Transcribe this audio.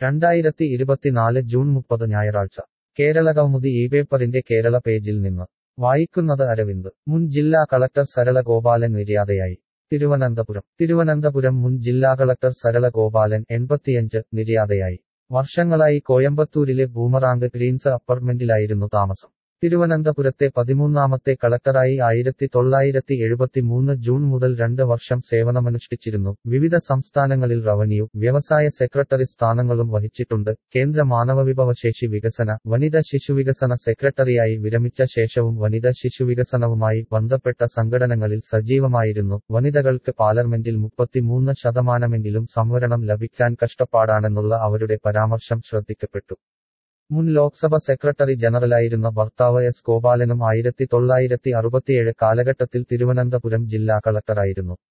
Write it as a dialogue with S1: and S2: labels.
S1: രണ്ടായിരത്തി ഇരുപത്തിനാല് ജൂൺ മുപ്പത് ഞായറാഴ്ച കേരള കൗമുദി ഈ പേപ്പറിന്റെ കേരള പേജിൽ നിന്ന് വായിക്കുന്നത് അരവിന്ദ് മുൻ ജില്ലാ കളക്ടർ സരള ഗോപാലൻ നിര്യാതയായി തിരുവനന്തപുരം തിരുവനന്തപുരം മുൻ ജില്ലാ കളക്ടർ സരള ഗോപാലൻ എൺപത്തിയഞ്ച് നിര്യാതയായി വർഷങ്ങളായി കോയമ്പത്തൂരിലെ ബൂമറാങ്ക് ഗ്രീൻസ് അപ്പാർട്ട്മെന്റിലായിരുന്നു താമസം തിരുവനന്തപുരത്തെ പതിമൂന്നാമത്തെ കളക്ടറായി ആയിരത്തി തൊള്ളായിരത്തി എഴുപത്തിമൂന്ന് ജൂൺ മുതൽ രണ്ട് വർഷം സേവനമനുഷ്ഠിച്ചിരുന്നു വിവിധ സംസ്ഥാനങ്ങളിൽ റവന്യൂ വ്യവസായ സെക്രട്ടറി സ്ഥാനങ്ങളും വഹിച്ചിട്ടുണ്ട് കേന്ദ്ര മാനവവിഭവശേഷി വികസന വനിത ശിശുവികസന സെക്രട്ടറിയായി വിരമിച്ച ശേഷവും വനിത ശിശുവികസനവുമായി ബന്ധപ്പെട്ട സംഘടനകളിൽ സജീവമായിരുന്നു വനിതകൾക്ക് പാർലമെന്റിൽ മുപ്പത്തിമൂന്ന് ശതമാനമെങ്കിലും സംവരണം ലഭിക്കാൻ കഷ്ടപ്പാടാണെന്നുള്ള അവരുടെ പരാമർശം ശ്രദ്ധിക്കപ്പെട്ടു മുൻ ലോക്സഭ സെക്രട്ടറി ജനറലായിരുന്ന ഭർത്താവ് എസ് ഗോപാലനും ആയിരത്തി തൊള്ളായിരത്തി അറുപത്തിയേഴ് കാലഘട്ടത്തിൽ തിരുവനന്തപുരം ജില്ലാ കളക്ടറായിരുന്നു